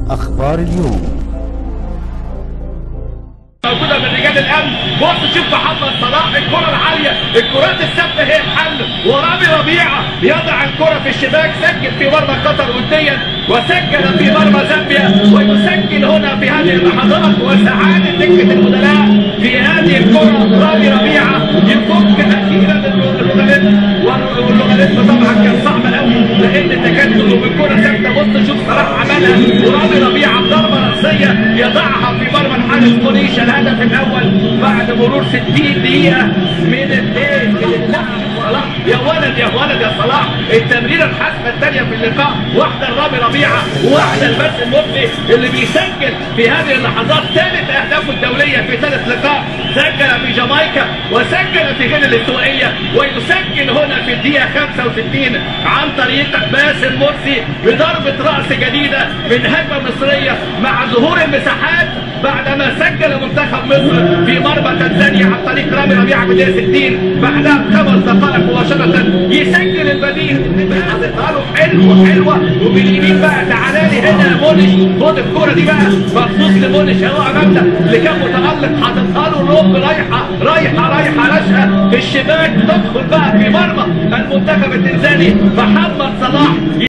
أخبار اليوم موجوده من رجال الامن بص شوف محمد صلاح الكره العاليه الكرات الثابته هي الحل ورامي ربيعه يضع الكره في الشباك سجل في مرمى قطر وديا وسجل في مرمى زامبيا ويسجل هنا في هذه اللحظات وسعاده دكه البدلاء في هذه الكره رامي ربيعه يفك اخيرا اللوغاريتم واللوغاريتم طبعا كان صعب قوي لان تكتل بالكره ثابته بص شوف صلاح عملها ورامي ربيعه بضربه راسيه يضعها في مرمى الحارس قريش الهدف الاول بعد مرور 60 دقيقه من الايه من اللعب صلاح يا ولد يا ولد يا صلاح التمريره الحاسمه الثانيه في اللقاء واحده لرامي ربيعه وواحده لباسم مبني اللي بيسجل في هذه اللحظات ثالث اهدافه الدوليه في ثالث لقاء سجل في جامايكا وسجل في غينيا الاستوائيه ويسجل هنا في الدقيقه 65 عن طريق باسم مرسي بضربه راس جديده من هجمه مصريه مع ظهور المساحات بعدما سجل منتخب مصر في مرمى تنزانيا عن طريق رامي ربيعه في الدقيقه 60 بعدها بخمس دقائق مباشره يسجل البديل حاططها له حلوه حلوه وباليمين بقى تعالى لي هنا يا مونش خد الكوره دي بقى مخصوص لمونش اهو امامنا اللي كان متالق حاططها له لوب رايحه رايحه رايحه راشقه في الشباك تدخل بقى في مرمى المنتخب التنزاني محمد صلاح